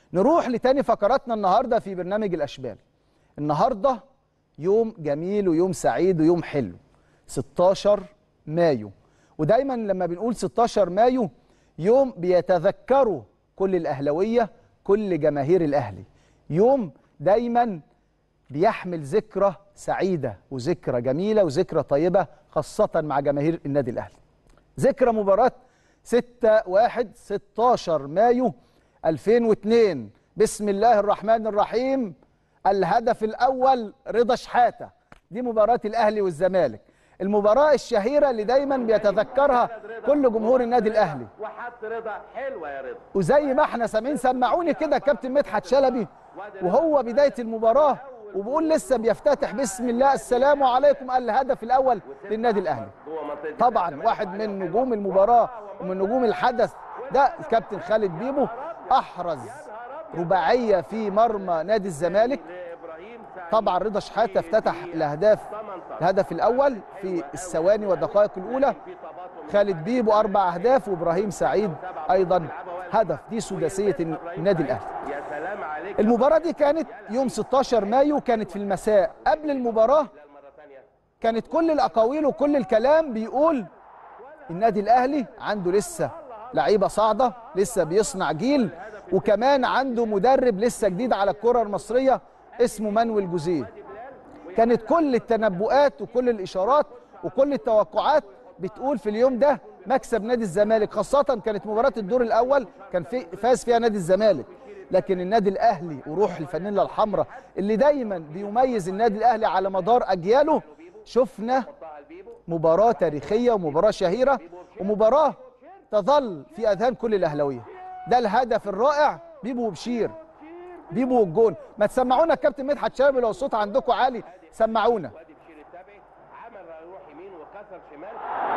نروح لتاني فقراتنا النهارده في برنامج الاشبال النهارده يوم جميل ويوم سعيد ويوم حلو 16 مايو ودايما لما بنقول 16 مايو يوم بيتذكروا كل الاهلاويه كل جماهير الاهلي يوم دايما بيحمل ذكرى سعيده وذكرى جميله وذكرى طيبه خاصه مع جماهير النادي الاهلي ذكرى مباراه 6 1 16 مايو 2002 بسم الله الرحمن الرحيم الهدف الاول رضا شحاته دي مباراه الاهلي والزمالك المباراه الشهيره اللي دايما بيتذكرها كل جمهور النادي الاهلي وحط رضا حلوه يا رضا وزي ما احنا سامعين سمعوني كده كابتن مدحت شلبي وهو بدايه المباراه وبيقول لسه بيفتتح بسم الله السلام عليكم الهدف الاول للنادي الاهلي جوه منطقه طبعا واحد من نجوم المباراه ومن نجوم الحدث ده الكابتن خالد بيبو احرز رباعيه في مرمى نادي الزمالك ابراهيم سعيد طبعا رضا شحاته افتتح الاهداف الهدف الاول في الثواني والدقائق الاولى خالد بيبو اربع اهداف وابراهيم سعيد ايضا هدف دي سداسيه النادي الاهلي يا سلام عليك المباراه دي كانت يوم 16 مايو كانت في المساء قبل المباراه مره ثانيه كانت كل الاقاويل وكل الكلام بيقول النادي الاهلي عنده لسه لعيبه صاعده لسه بيصنع جيل وكمان عنده مدرب لسه جديد على الكره المصريه اسمه مانويل جوزيه كانت كل التنبؤات وكل الاشارات وكل التوقعات بتقول في اليوم ده مكسب نادي الزمالك خاصه كانت مباراه الدور الاول كان في فاز فيها نادي الزمالك لكن النادي الاهلي وروح الفانيلا الحمراء اللي دايما بيميز النادي الاهلي على مدار اجياله شفنا مباراه تاريخيه ومباراه شهيره ومباراه تظل في اذهان كل الاهلاويه ده الهدف الرائع بيبو وبشير بيبو والجون ما تسمعونا الكابتن مدحت شلبي لو الصوت عندكم عالي سمعونا وادي بشير التابعي عمل يروح يمين وكسر شمال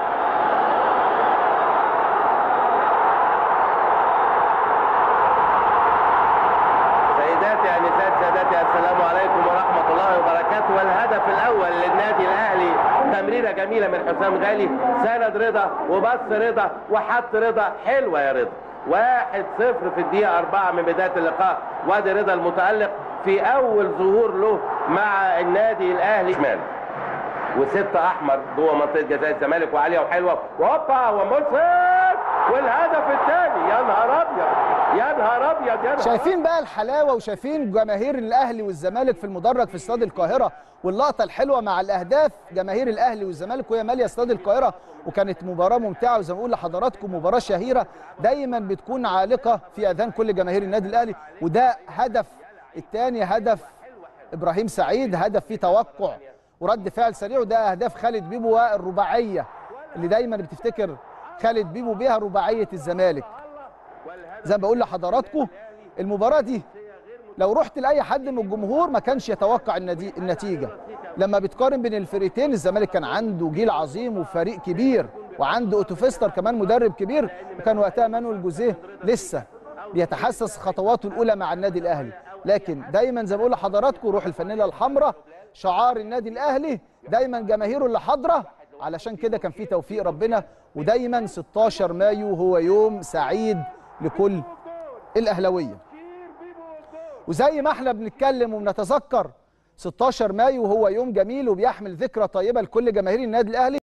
سيداتي انسات سادتي السلام عليكم ورحمه الله وبركاته والهدف الاول للنادي الاهلي تمريره جميله من حسام غالي سند رضا وبص رضا وحط رضا حلوه يا رضا واحد صفر في الدقيقة أربعة من بداية اللقاء وادي رضا المتألق في أول ظهور له مع النادي الأهلي شمال وستة أحمر جوه منطقة جزاء الزمالك وعالية وحلوة وهوبا ومرسل والهدف الثاني يا نهار أبيض يا نهار أبيض يا نهار شايفين بقى الحلاوه وشايفين جماهير الاهلي والزمالك في المدرج في استاد القاهره واللقطه الحلوه مع الاهداف جماهير الاهلي والزمالك وهي ماليه استاد القاهره وكانت مباراه ممتعه وزي ما بقول لحضراتكم مباراه شهيره دايما بتكون عالقه في اذهان كل جماهير النادي الاهلي وده هدف الثاني هدف ابراهيم سعيد هدف فيه توقع ورد فعل سريع وده اهداف خالد بيبو والرباعيه اللي دايما بتفتكر خالد بيبو بيها رباعيه الزمالك زي ما بقول لحضراتكم المباراه دي لو رحت لاي حد من الجمهور ما كانش يتوقع النتي- النتيجه لما بتقارن بين الفريقين الزمالك كان عنده جيل عظيم وفريق كبير وعنده اوتوفيستر كمان مدرب كبير وكان وقتها مانويل جوزيه لسه بيتحسس خطواته الاولى مع النادي الاهلي لكن دايما زي ما بقول لحضراتكم روح الفانيلا الحمراء شعار النادي الاهلي دايما جماهيره اللي حاضره علشان كده كان في توفيق ربنا ودايما 16 مايو هو يوم سعيد لكل الاهلاويه وزي ما احنا بنتكلم وبنتذكر 16 مايو هو يوم جميل وبيحمل ذكرى طيبه لكل جماهير النادي الاهلي